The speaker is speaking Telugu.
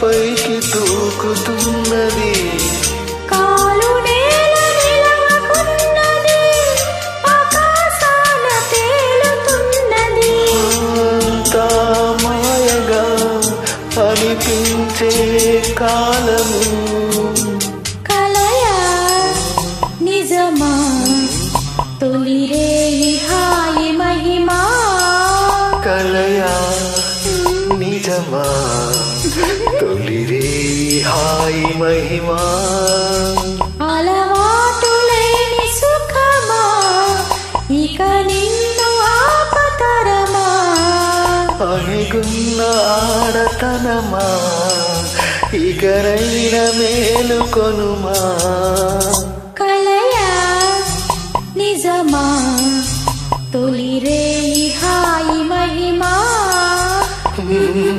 పైకి దూకుతున్నది కాలు నేల నిలవకున్నది ఆకాశాన తేలుతున్నది అంతా మాయగా అనిపించే కాలము కలయా నిజమా తొలి రేయి హాయి మహిమా కలయా నిజమా తొలిరే హాయి మహిమా అలవాటు లేని సుఖమా ఇక నిన్ను ఆపతరమా అణిగున్న ఆడతనమా ఇకరైన మేలుకొనుమా కలయా నిజమా తొలి రేయి హాయి మహిమా